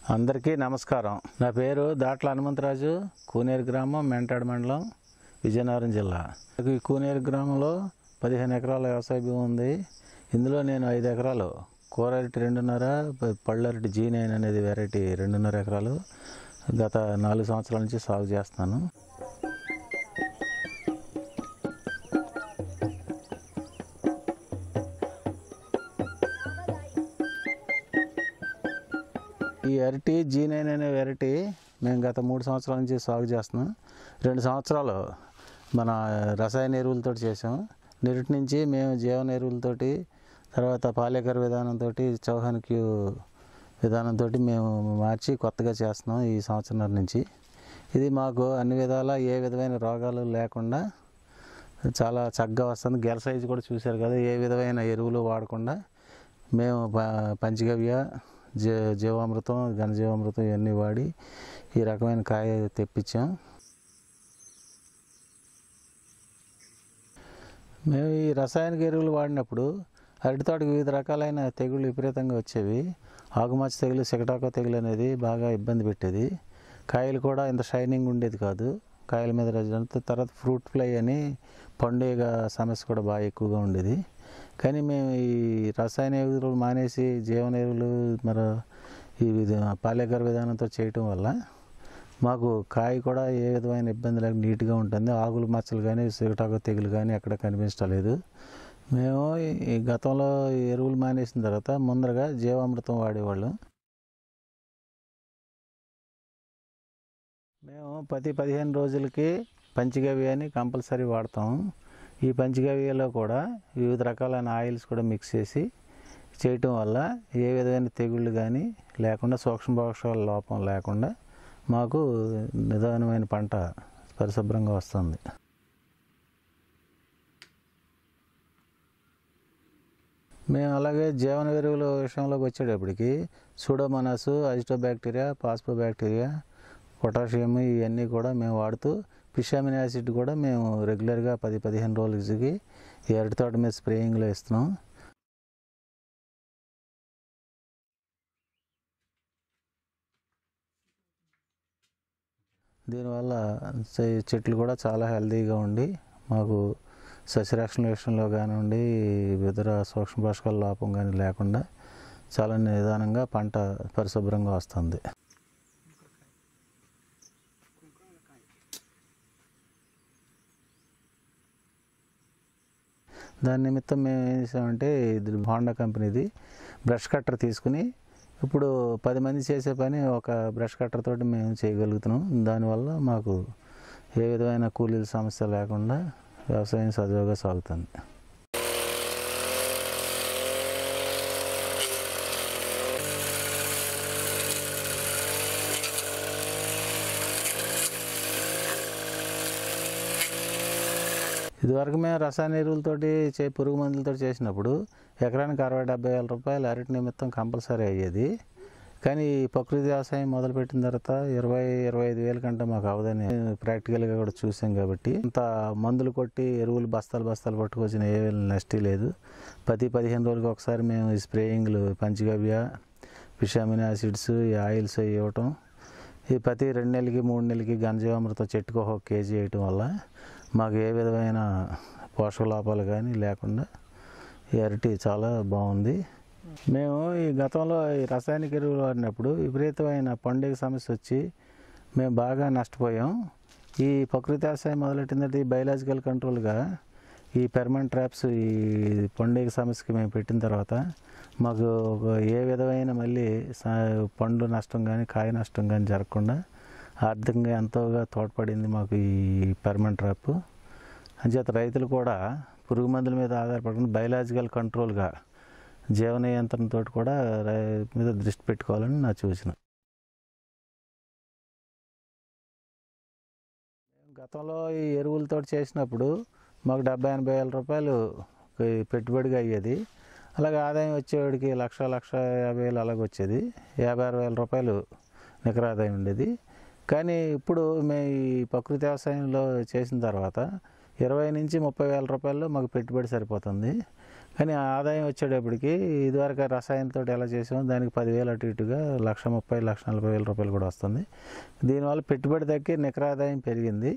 అందరికీ నమస్కారం నా పేరు దాట్ల హనుమంతరాజు కూనేరు గ్రామం మెంటాడు మండలం విజయనగరం జిల్లా నాకు ఈ కూనేరు గ్రామంలో పదిహేను ఎకరాల వ్యవసాయ భూమి ఉంది ఇందులో నేను ఐదు ఎకరాలు కూర అరటి రెండున్నర ప- పళ్ళు అరటి జీ నైన్ అనేది వెరైటీ రెండున్నర ఎకరాలు గత నాలుగు సంవత్సరాల నుంచి సాగు చేస్తున్నాను ఈ అరటి జీ నైన్ అనే వెరైటీ మేము గత మూడు సంవత్సరాల నుంచి సాగు చేస్తున్నాం రెండు సంవత్సరాలు మన రసాయన ఎరువులతో చేసాం నిరుటి నుంచి మేము జీవన ఎరువులతోటి తర్వాత పాలేకర్ విధానంతో చౌహాన్ క్యూ విధానంతో మేము మార్చి కొత్తగా చేస్తున్నాం ఈ సంవత్సరం నుంచి ఇది మాకు అన్ని విధాలా ఏ విధమైన రోగాలు లేకుండా చాలా చక్కగా వస్తుంది గెల సైజు కూడా చూశారు కదా ఏ విధమైన ఎరువులు వాడకుండా మేము ప- పంచగవ్య జీ జీవామృతం ఘనజీవామృతం ఇవన్నీ వాడి ఈ రకమైన కాయ తెప్పించాం మేము ఈ రసాయనిక ఎరువులు వాడినప్పుడు అరటి తోటకి వివిధ రకాలైన తెగుళ్ళు విపరీతంగా వచ్చేవి ఆకుమచ్చ తెగులు సికటాకో తెగులు అనేది బాగా ఇబ్బంది పెట్టేది కాయలు కూడా ఇంత షైనింగ్ ఉండేది కాదు కాయల మీద రజంత తర్వాత ఫ్రూట్ ఫ్లై అని పండుగ సమస్య కూడా బాగా ఎక్కువగా ఉండేది కానీ మేము ఈ రసాయన ఎరువులు మానేసి జీవన ఎరువులు మరి ఈ విధ పాలేకర్ విధానంతో చేయటం వల్ల మాకు కాయ కూడా ఏ విధమైన ఇబ్బంది లేక నీట్గా ఉంటుంది ఆకులు మచ్చలు కానీ సిగటాకు తెగులు కానీ ఎక్కడ కనిపించడం లేదు మేము ఈ గతంలో ఈ ఎరువులు మానేసిన తర్వాత ముందరగా జీవామృతం వాడేవాళ్ళం మేము ప్రతి పదిహేను రోజులకి పంచగవ్య అని కంపల్సరీ వాడతాం ఈ పంచగవ్యలో కూడా వివిధ రకాలైన ఆయిల్స్ కూడా మిక్స్ చేసి చేయటం వల్ల ఏ విధమైన తెగుళ్ళు కానీ లేకుండా సూక్ష్మ పోషకాల లోపం లేకుండా మాకు నిదానమైన పంట పరిశుభ్రంగా వస్తుంది మేము అలాగే జీవన ఎరువుల విషయంలోకి వచ్చేటప్పటికి pseudomonas azotobacteria phospho bacteria potassium ఇవన్నీ కూడా మేము వాడుతూ పిషామిన్ యాసిడ్ కూడా మేము రెగ్యులర్గా పది పదిహేను రోజులకి ఈ అరటి తోట మీద స్ప్రేయింగ్లో ఇస్తున్నాం దీనివల్ల చె- చెట్లు కూడా చాలా హెల్తీగా ఉండి మాకు సస్యరక్షణ విషయంలో కానివ్వండి ఇతర సూక్ష్మ పోషకాల లోపం కానీ లేకుండా చాలా నిదానంగా పంట పరిశుభ్రంగా వస్తుంది దాని నిమిత్తం మేము ఏం చేసామంటే ఇది హోండా కంపెనీది బ్రష్ కట్టర్ తీసుకుని ఇప్పుడు పది మంది చేసే పని ఒక బ్రష్ కట్టర్ తోటి మేము చేయగలుగుతున్నాం దానివల్ల మాకు ఏ విధమైన కూలీల సమస్య లేకుండా వ్యవసాయం సజావుగా సాగుతుంది ఇదివరకు మేము రసాయన ఎరువులతోటి చే పురుగు మందులతో చేసినప్పుడు ఎకరానికి అరవై డెబ్బై వేల రూపాయలు అరటి నిమిత్తం కంపల్సరీ అయ్యేది కానీ ఈ ప్రకృతి వ్యవసాయం మొదలుపెట్టిన తర్వాత ఇరవై ఇరవై ఐదు వేల కంటే మాకు అవదని ప్రాక్టికల్గా కూడా చూసాం కాబట్టి అంత మందులు కొట్టి ఎరువులు బస్తాలు బస్తాలు పట్టుకొచ్చిన ఏ నష్టి లేదు ప్రతి పదిహేను రోజులకు ఒకసారి మేము ఈ స్ప్రేయింగ్లు పంచగవ్య విషామిన్ యాసిడ్స్ ఈ ఆయిల్స్ అవి ఇవ్వటం ఈ ప్రతి రెండు నెలలకి మూడు నెలలకి గంజామృతం చెట్టుకు ఒక కేజీ వేయటం వల్ల మాకు ఏ విధమైన పోషక లోపాలు కానీ లేకుండా ఈ అరటి చాలా బాగుంది మేము ఈ గతంలో ఈ రసాయనిక ఎరువులు వాడినప్పుడు విపరీతమైన పండుగ సమస్య వచ్చి మేము బాగా నష్టపోయాం ఈ ప్రకృతి వ్యవసాయం మొదలెట్టిందంటే ఈ బయలాజికల్ కంట్రోల్గా ఈ పెర్మనెంట్ ట్రాప్స్ ఈ పండుగ సమస్యకి మేము పెట్టిన తర్వాత మాకు ఒక ఏ విధమైన మళ్ళీ సా- పండు నష్టం కానీ కాయ నష్టం కానీ జరగకుండా ఆర్థికంగా ఎంతోగా తోడ్పడింది మాకు ఈ పెర్మనెంట్ ట్రాప్ అంచేత రైతులు కూడా పురుగు మందుల మీద ఆధారపడకుండా బయలాజికల్ కంట్రోల్గా జీవన నియంత్రణతో కూడా రై మీద దృష్టి పెట్టుకోవాలని నా సూచన గతంలో ఈ ఎరువులతో చేసినప్పుడు మాకు డెబ్బై ఎనభై వేల రూపాయలు ఈ పెట్టుబడిగా అయ్యేది అలాగే ఆదాయం వచ్చేవాడికి లక్ష లక్ష యాభై వేలు అలాగ వచ్చేది యాభై ఆరు వేల రూపాయలు నికర ఆదాయం ఉండేది కానీ ఇప్పుడు మేము ఈ ప్రకృతి వ్యవసాయంలో చేసిన తర్వాత ఇరవై నుంచి ముప్పై వేల రూపాయల్లో మాకు పెట్టుబడి సరిపోతుంది కానీ ఆ ఆదాయం వచ్చేటప్పటికి ఇదివరకు రసాయనంతో ఎలా చేసామో దానికి పదివేలు అటు ఇటుగా లక్ష ముప్పై లక్ష నలభై వేల రూపాయలు కూడా వస్తుంది దీనివల్ల పెట్టుబడి తగ్గి నికర ఆదాయం పెరిగింది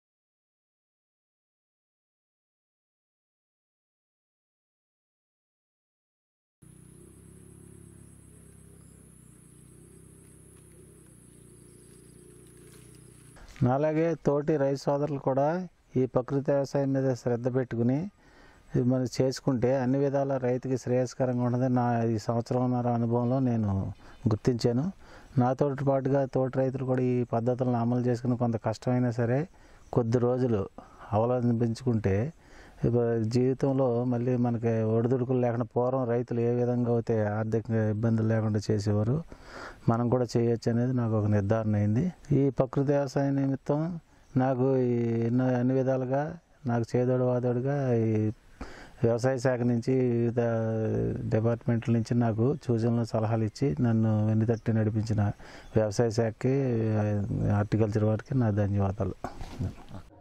అలాగే తోటి రైతు సోదరులు కూడా ఈ ప్రకృతి వ్యవసాయం మీద శ్రద్ధ పెట్టుకుని ఇది మనం చేసుకుంటే అన్ని విధాల రైతుకి శ్రేయస్కరంగా ఉన్నది నా ఈ సంవత్సరంన్నర అనుభవంలో నేను గుర్తించాను నాతో పాటుగా తోటి రైతులు కూడా ఈ పద్ధతులను అమలు చేసుకుని కొంత కష్టమైనా సరే కొద్ది రోజులు అవలంబించుకుంటే ఇప్ప- జీవితంలో మళ్ళీ మనకి ఒడిదుడుకులు లేకుండా పూర్వం రైతులు ఏ విధంగా అయితే ఆర్థిక ఇబ్బందులు లేకుండా చేసేవారు మనం కూడా చేయొచ్చు అనేది నాకు ఒక నిర్ధారణ అయింది ఈ ప్రకృతి వ్యవసాయం నిమిత్తం నాకు ఈ ఎన్నో అన్ని విధాలుగా నాకు చేదోడు వాదోడుగా ఈ వ్యవసాయ శాఖ నుంచి వివిధ డిపార్ట్మెంట్ల నుంచి నాకు సూచనలు సలహాలు ఇచ్చి నన్ను వెన్నుతట్టి నడిపించిన వ్యవసాయ శాఖకి హార్టికల్చర్ వారికి నా ధన్యవాదాలు